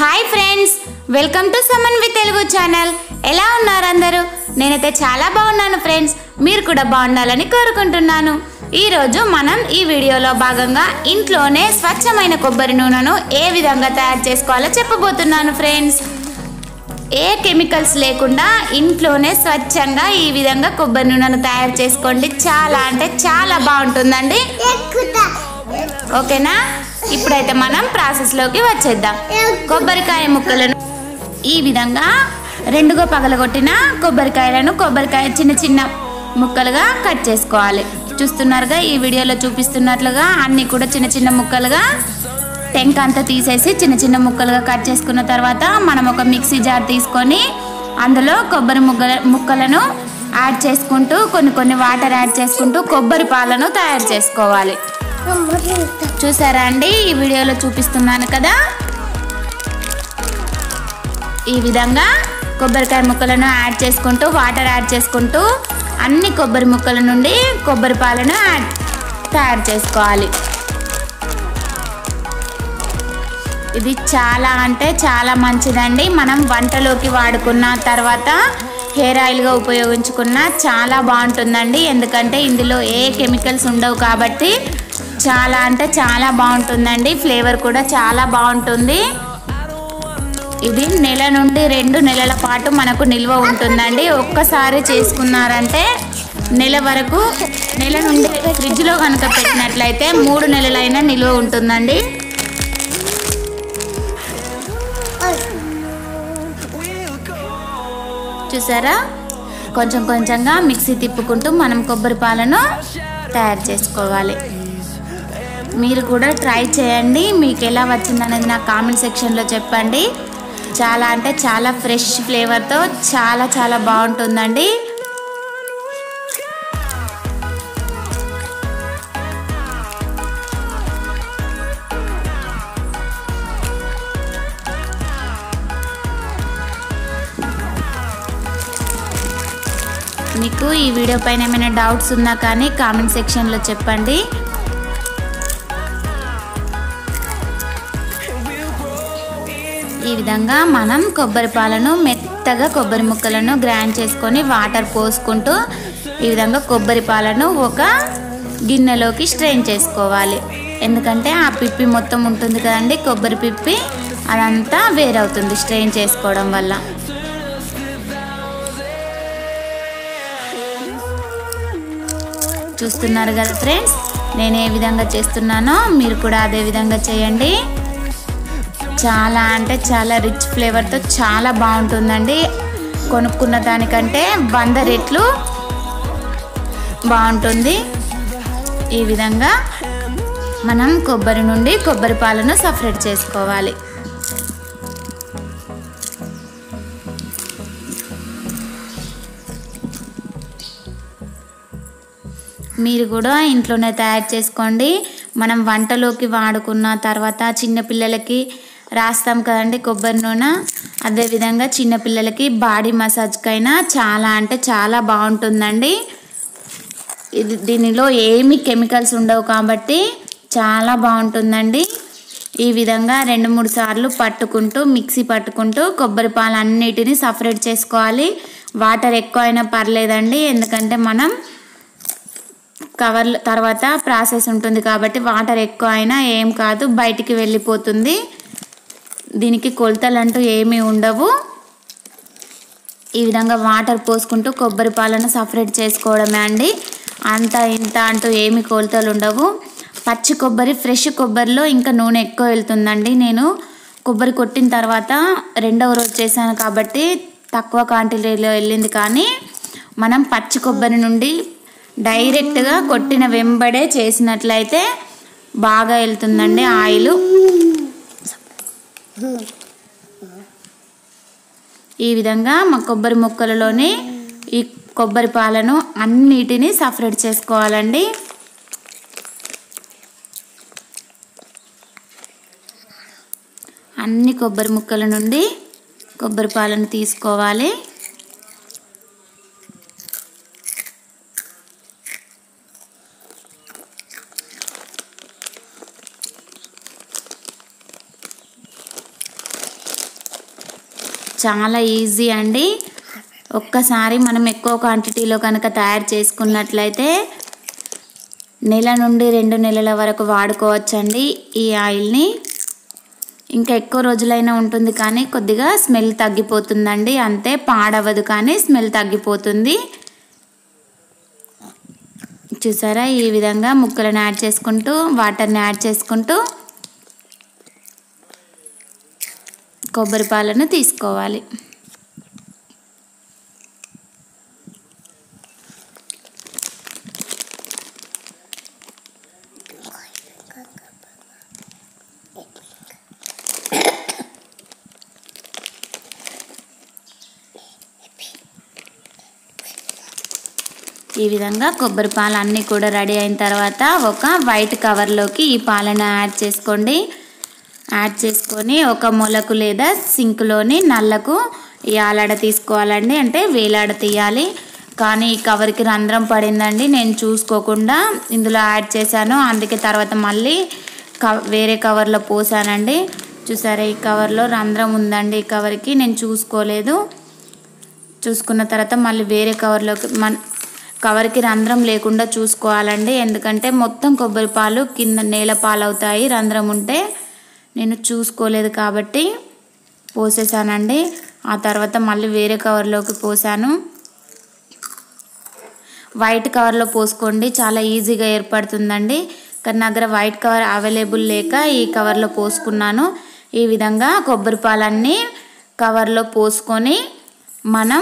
hi friends welcome to Saman with Telugu channel ఎలా ఉన్నారు అందరూ నేనైతే చాలా బాగున్నాను ఫ్రెండ్స్ మీరు కూడా బాగుండాలని కోరుకుంటున్నాను ఈరోజు మనం ఈ వీడియోలో భాగంగా ఇంట్లోనే స్వచ్ఛమైన కొబ్బరి నూనెను ఏ విధంగా తయారు చేసుకోవాలో చెప్పబోతున్నాను ఫ్రెండ్స్ ఏ కెమికల్స్ లేకుండా ఇంట్లోనే స్వచ్ఛంగా ఈ విధంగా కొబ్బరి నూనెను తయారు చేసుకోండి చాలా అంటే చాలా బాగుంటుందండి ఓకేనా ఇప్పుడైతే మనం ప్రాసెస్లోకి వచ్చేద్దాం కొబ్బరికాయ ముక్కలను ఈ విధంగా రెండుగా పగలగొట్టిన కొబ్బరికాయలను కొబ్బరికాయ చిన్న చిన్న ముక్కలుగా కట్ చేసుకోవాలి చూస్తున్నారుగా ఈ వీడియోలో చూపిస్తున్నట్లుగా అన్ని కూడా చిన్న చిన్న ముక్కలుగా టెంక అంతా తీసేసి చిన్న చిన్న ముక్కలుగా కట్ చేసుకున్న తర్వాత మనం ఒక మిక్సీ జార్ తీసుకొని అందులో కొబ్బరి ముగ్గ ముక్కలను యాడ్ చేసుకుంటూ కొన్ని కొన్ని వాటర్ యాడ్ చేసుకుంటూ కొబ్బరి పాలను తయారు చేసుకోవాలి చూసారా అండి ఈ వీడియోలో చూపిస్తున్నాను కదా ఈ విధంగా కొబ్బరికాయ ముక్కలను యాడ్ చేసుకుంటూ వాటర్ యాడ్ చేసుకుంటూ అన్ని కొబ్బరి ముక్కల నుండి కొబ్బరి పాలను యాడ్ తయారు చేసుకోవాలి ఇది చాలా అంటే చాలా మంచిదండి మనం వంటలోకి వాడుకున్న తర్వాత హెయిర్ ఆయిల్గా ఉపయోగించుకున్న చాలా బాగుంటుందండి ఎందుకంటే ఇందులో ఏ కెమికల్స్ ఉండవు కాబట్టి చాలా అంటే చాలా బాగుంటుందండి ఫ్లేవర్ కూడా చాలా బాగుంటుంది ఇది నెల నుండి రెండు నెలల పాటు మనకు నిల్వ ఉంటుందండి ఒక్కసారి చేసుకున్నారంటే నెల వరకు నెల నుండి ఫ్రిడ్జ్లో కనుక పెట్టినట్లయితే మూడు నెలలైనా నిల్వ ఉంటుందండి చూసారా కొంచెం కొంచెంగా మిక్సీ తిప్పుకుంటూ మనం కొబ్బరి పాలను తయారు చేసుకోవాలి మీరు కూడా ట్రై చేయండి మీకు ఎలా వచ్చిందనేది నా కామెంట్ సెక్షన్లో చెప్పండి చాలా అంటే చాలా ఫ్రెష్ ఫ్లేవర్తో చాలా చాలా బాగుంటుందండి మీకు ఈ వీడియో పైన ఏమైనా డౌట్స్ ఉన్నా కానీ కామెంట్ సెక్షన్లో చెప్పండి ఈ విధంగా మనం కొబ్బరి పాలను మెత్తగా కొబ్బరి ముక్కలను గ్రైండ్ చేసుకొని వాటర్ పోసుకుంటూ ఈ విధంగా కొబ్బరి పాలను ఒక గిన్నెలోకి స్ట్రెయిన్ చేసుకోవాలి ఎందుకంటే ఆ పిప్పి మొత్తం ఉంటుంది కదండి కొబ్బరి పిప్పి అదంతా వేరవుతుంది స్ట్రెయిన్ చేసుకోవడం వల్ల చూస్తున్నారు కదా ఫ్రెండ్స్ నేను ఏ విధంగా చేస్తున్నానో మీరు కూడా అదే విధంగా చేయండి చాలా అంటే చాలా రిచ్ ఫ్లేవర్తో చాలా బాగుంటుందండి కొనుక్కున్న దానికంటే వంద రెట్లు బాగుంటుంది ఈ విధంగా మనం కొబ్బరి నుండి కొబ్బరి పాలను సపరేట్ చేసుకోవాలి మీరు కూడా ఇంట్లోనే తయారు చేసుకోండి మనం వంటలోకి వాడుకున్న తర్వాత చిన్నపిల్లలకి రాస్తాం కదండి కొబ్బరి నూనె అదేవిధంగా చిన్నపిల్లలకి బాడీ మసాజ్కైనా చాలా అంటే చాలా బాగుంటుందండి ఇది దీనిలో ఏమి కెమికల్స్ ఉండవు కాబట్టి చాలా బాగుంటుందండి ఈ విధంగా రెండు మూడు సార్లు పట్టుకుంటూ మిక్సీ పట్టుకుంటూ కొబ్బరి పాలు అన్నిటిని సపరేట్ చేసుకోవాలి వాటర్ ఎక్కువ అయినా పర్లేదండి ఎందుకంటే మనం కవర్ తర్వాత ప్రాసెస్ ఉంటుంది కాబట్టి వాటర్ ఎక్కువ అయినా ఏం కాదు బయటికి వెళ్ళిపోతుంది దీనికి కొలతలు అంటూ ఏమీ ఉండవు ఈ విధంగా వాటర్ పోసుకుంటూ కొబ్బరి పాలను సపరేట్ చేసుకోవడమే అండి అంత ఇంత అంటూ ఏమి కొలతలు ఉండవు పచ్చి కొబ్బరి ఫ్రెష్ కొబ్బరిలో ఇంకా నూనె ఎక్కువ వెళ్తుందండి నేను కొబ్బరి కొట్టిన తర్వాత రెండవ రోజు చేశాను కాబట్టి తక్కువ క్వాంటిటీలో వెళ్ళింది కానీ మనం పచ్చి కొబ్బరి నుండి డైరెక్ట్గా కొట్టిన వెంబడే చేసినట్లయితే బాగా వెళ్తుందండి ఆయిల్ ఈ విధంగా మా కొబ్బరి ముక్కలలోని ఈ కొబ్బరి పాలను అన్నిటినీ సపరేట్ చేసుకోవాలండి అన్ని కొబ్బరి ముక్కల నుండి కొబ్బరి పాలను తీసుకోవాలి చాలా ఈజీ అండి ఒక్కసారి మనం ఎక్కువ క్వాంటిటీలో కనుక తయారు చేసుకున్నట్లయితే నెల నుండి రెండు నెలల వరకు వాడుకోవచ్చండి ఈ ఆయిల్ని ఇంకా ఎక్కువ రోజులైనా ఉంటుంది కానీ కొద్దిగా స్మెల్ తగ్గిపోతుందండి అంతే పాడవదు కానీ స్మెల్ తగ్గిపోతుంది చూసారా ఈ విధంగా ముక్కలను యాడ్ చేసుకుంటూ వాటర్ని యాడ్ చేసుకుంటూ కొబ్బరి పాలను తీసుకోవాలి ఈ విధంగా కొబ్బరి పాలు అన్నీ కూడా రెడీ అయిన తర్వాత ఒక వైట్ కవర్లోకి ఈ పాలను యాడ్ చేసుకోండి యాడ్ చేసుకొని ఒక మొలకు లేదా సింక్లోని నల్లకు ఈ ఆలాడ తీసుకోవాలండి అంటే వేలాడ తీయాలి కానీ ఈ కవర్కి రంధ్రం పడిందండి నేను చూసుకోకుండా ఇందులో యాడ్ చేశాను అందుకే తర్వాత మళ్ళీ క వేరే కవర్లో పోసానండి చూసారా ఈ కవర్లో రంధ్రం ఉందండి ఈ కవర్కి నేను చూసుకోలేదు చూసుకున్న తర్వాత మళ్ళీ వేరే కవర్లోకి మన కవర్కి రంధ్రం లేకుండా చూసుకోవాలండి ఎందుకంటే మొత్తం కొబ్బరి పాలు కింద నేల పాలు అవుతాయి రంధ్రం ఉంటే నేను చూసుకోలేదు కాబట్టి పోసేసానండి ఆ తర్వాత మళ్ళీ వేరే కవర్లోకి పోసాను వైట్ కవర్లో పోసుకోండి చాలా ఈజీగా ఏర్పడుతుందండి కానీ నా దగ్గర వైట్ కవర్ అవైలబుల్ లేక ఈ కవర్లో పోసుకున్నాను ఈ విధంగా కొబ్బరి పాలన్నీ కవర్లో పోసుకొని మనం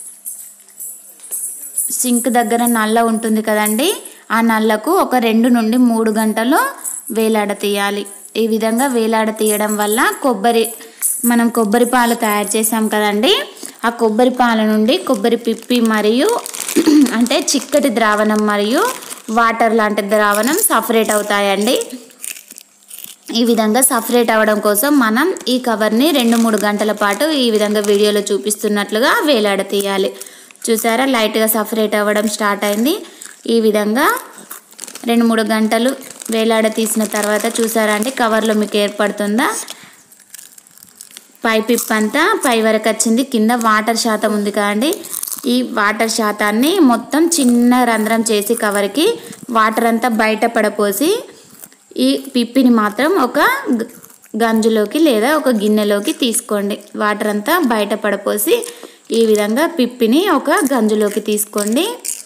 సింక్ దగ్గర నల్ల ఉంటుంది కదండి ఆ నల్లకు ఒక రెండు నుండి మూడు గంటలు వేలాడ తీయాలి ఈ విధంగా వేలాడ తీయడం వల్ల కొబ్బరి మనం కొబ్బరి పాలు తయారు చేసాం కదండి ఆ కొబ్బరి పాల నుండి కొబ్బరి పిప్పి మరియు అంటే చిక్కటి ద్రావణం మరియు వాటర్ లాంటి ద్రావణం సపరేట్ అవుతాయండి ఈ విధంగా సపరేట్ అవ్వడం కోసం మనం ఈ కవర్ని రెండు మూడు గంటల పాటు ఈ విధంగా వీడియోలో చూపిస్తున్నట్లుగా వేలాడ తీయాలి చూసారా లైట్గా సపరేట్ అవ్వడం స్టార్ట్ అయింది ఈ విధంగా రెండు మూడు గంటలు వేలాడ తీసిన తర్వాత చూసారా అండి కవర్లో మీకు ఏర్పడుతుందా పై పిప్ అంతా పై వరకు వచ్చింది కింద వాటర్ శాతం ఉంది కదండి ఈ వాటర్ శాతాన్ని మొత్తం చిన్న రంధ్రం చేసి కవర్కి వాటర్ అంతా బయట పడపోసి ఈ పిప్పిని మాత్రం ఒక గ- గంజులోకి లేదా ఒక గిన్నెలోకి తీసుకోండి వాటర్ అంతా బయట పడపోసి ఈ విధంగా పిప్పిని ఒక గంజులోకి తీసుకోండి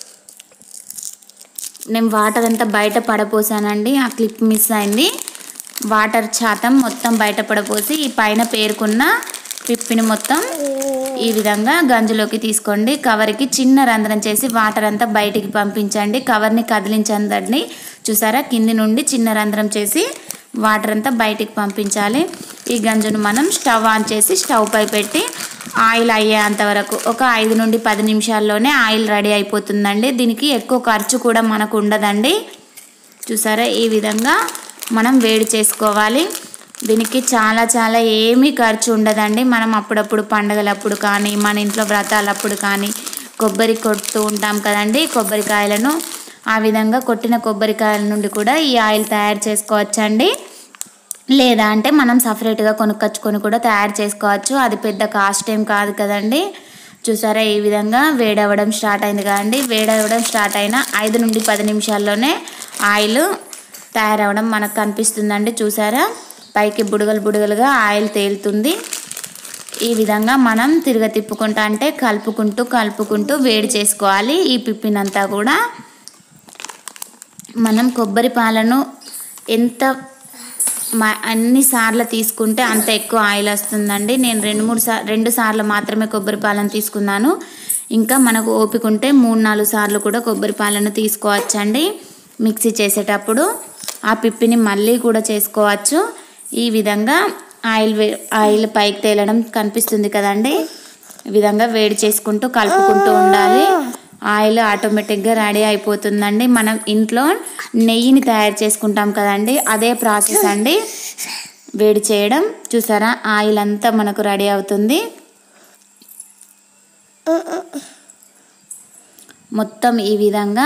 నేను వాటర్ అంతా బయట పడపోసానండి ఆ క్లిప్ మిస్ అయింది వాటర్ శాతం మొత్తం బయట పడపోసి ఈ పైన పేరుకున్న పిప్పిని మొత్తం ఈ విధంగా గంజులోకి తీసుకోండి కవర్కి చిన్న రంధ్రం చేసి వాటర్ అంతా బయటికి పంపించండి కవర్ని కదిలించండి చూసారా కింది నుండి చిన్న రంధ్రం చేసి వాటర్ అంతా బయటికి పంపించాలి ఈ గంజును మనం స్టవ్ ఆన్ చేసి స్టవ్ పై పెట్టి ఆయిల్ అయ్యేంత వరకు ఒక ఐదు నుండి పది నిమిషాల్లోనే ఆయిల్ రెడీ అయిపోతుందండి దీనికి ఎక్కువ ఖర్చు కూడా మనకు ఉండదండి చూసారా ఈ విధంగా మనం వేడి చేసుకోవాలి దీనికి చాలా చాలా ఏమీ ఖర్చు ఉండదండి మనం అప్పుడప్పుడు పండగలప్పుడు కానీ మన ఇంట్లో వ్రతాలప్పుడు కానీ కొబ్బరి కొడుతూ ఉంటాం కదండి కొబ్బరికాయలను ఆ విధంగా కొట్టిన కొబ్బరికాయల నుండి కూడా ఈ ఆయిల్ తయారు చేసుకోవచ్చండి లేదా అంటే మనం సపరేట్గా కొనుక్కొచ్చుకొని కూడా తయారు చేసుకోవచ్చు అది పెద్ద కాస్ట్ ఏం కాదు కదండి చూసారా ఈ విధంగా వేడవడం స్టార్ట్ అయింది కదండి వేడవడం స్టార్ట్ అయిన ఐదు నుండి పది నిమిషాల్లోనే ఆయిల్ తయారవడం మనకు కనిపిస్తుందండి చూసారా పైకి బుడగలు బుడగలుగా ఆయిల్ తేలుతుంది ఈ విధంగా మనం తిరగ తిప్పుకుంటా అంటే కలుపుకుంటూ కలుపుకుంటూ వేడి చేసుకోవాలి ఈ పిప్పినంతా కూడా మనం కొబ్బరి పాలను ఎంత మ- అన్ని సార్లు తీసుకుంటే అంత ఎక్కువ ఆయిల్ వస్తుందండి నేను రెండు మూడు సార్ రెండు సార్లు మాత్రమే కొబ్బరి పాలను తీసుకున్నాను ఇంకా మనకు ఓపిక ఉంటే మూడు నాలుగు సార్లు కూడా కొబ్బరి పాలను తీసుకోవచ్చండి మిక్సీ చేసేటప్పుడు ఆ పిప్పిని మళ్ళీ కూడా చేసుకోవచ్చు ఈ విధంగా ఆయిల్ వే ఆయిల్ పైకి తేలడం కనిపిస్తుంది కదండి ఈ విధంగా వేడి చేసుకుంటూ కలుపుకుంటూ ఉండాలి ఆయిల్ ఆటోమేటిక్గా రెడీ అయిపోతుందండి మనం ఇంట్లో నెయ్యిని తయారు చేసుకుంటాం కదండి అదే ప్రాసెస్ అండి వేడి చేయడం చూసారా ఆయిల్ అంతా మనకు రెడీ అవుతుంది మొత్తం ఈ విధంగా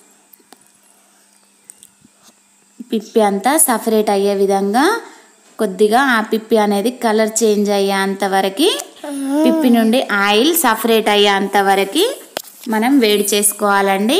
పిప్పి అంతా సపరేట్ అయ్యే విధంగా కొద్దిగా ఆ పిప్పి అనేది కలర్ చేంజ్ అయ్యేంత వరకు పిప్పి నుండి ఆయిల్ సపరేట్ అయ్యేంత వరకు మనం వేడి చేసుకోవాలండి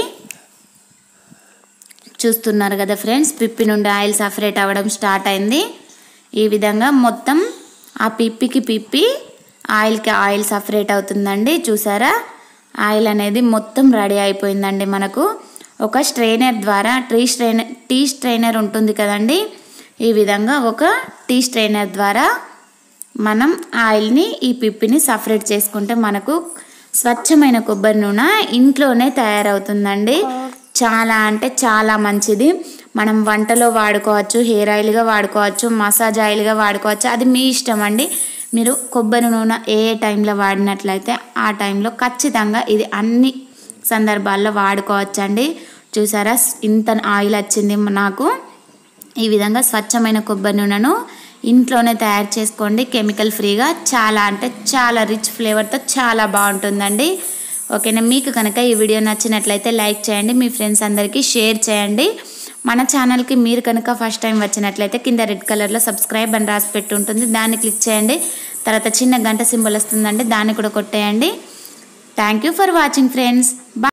చూస్తున్నారు కదా ఫ్రెండ్స్ పిప్పి నుండి ఆయిల్ సపరేట్ అవ్వడం స్టార్ట్ అయింది ఈ విధంగా మొత్తం ఆ పిప్పికి పిప్పి ఆయిల్కి ఆయిల్ సపరేట్ అవుతుందండి చూసారా ఆయిల్ అనేది మొత్తం రెడీ అయిపోయిందండి మనకు ఒక స్ట్రైనర్ ద్వారా టీ స్ట్రైనర్ టీ స్ట్రైనర్ ఉంటుంది కదండి ఈ విధంగా ఒక టీ స్ట్రైనర్ ద్వారా మనం ఆయిల్ని ఈ పిప్పిని సపరేట్ చేసుకుంటే మనకు స్వచ్ఛమైన కొబ్బరి నూనె ఇంట్లోనే తయారవుతుందండి చాలా అంటే చాలా మంచిది మనం వంటలో వాడుకోవచ్చు హెయిర్ ఆయిల్గా వాడుకోవచ్చు మసాజ్ ఆయిల్గా వాడుకోవచ్చు అది మీ ఇష్టం అండి మీరు కొబ్బరి నూనె ఏ ఏ టైంలో వాడినట్లయితే ఆ టైంలో ఖచ్చితంగా ఇది అన్ని సందర్భాల్లో వాడుకోవచ్చండి చూసారా ఇంత ఆయిల్ వచ్చింది నాకు ఈ విధంగా స్వచ్ఛమైన కొబ్బరి నూనెను ఇంట్లోనే తయారు చేసుకోండి కెమికల్ ఫ్రీగా చాలా అంటే చాలా రిచ్ ఫ్లేవర్తో చాలా బాగుంటుందండి ఓకేనా మీకు కనుక ఈ వీడియో నచ్చినట్లయితే లైక్ చేయండి మీ ఫ్రెండ్స్ అందరికీ షేర్ చేయండి మన ఛానల్కి మీరు కనుక ఫస్ట్ టైం వచ్చినట్లయితే కింద రెడ్ కలర్లో సబ్స్క్రైబ్ అని రాసి పెట్టి ఉంటుంది దాన్ని క్లిక్ చేయండి తర్వాత చిన్న గంట సింబల్ వస్తుందండి దాన్ని కూడా కొట్టేయండి thank you for watching friends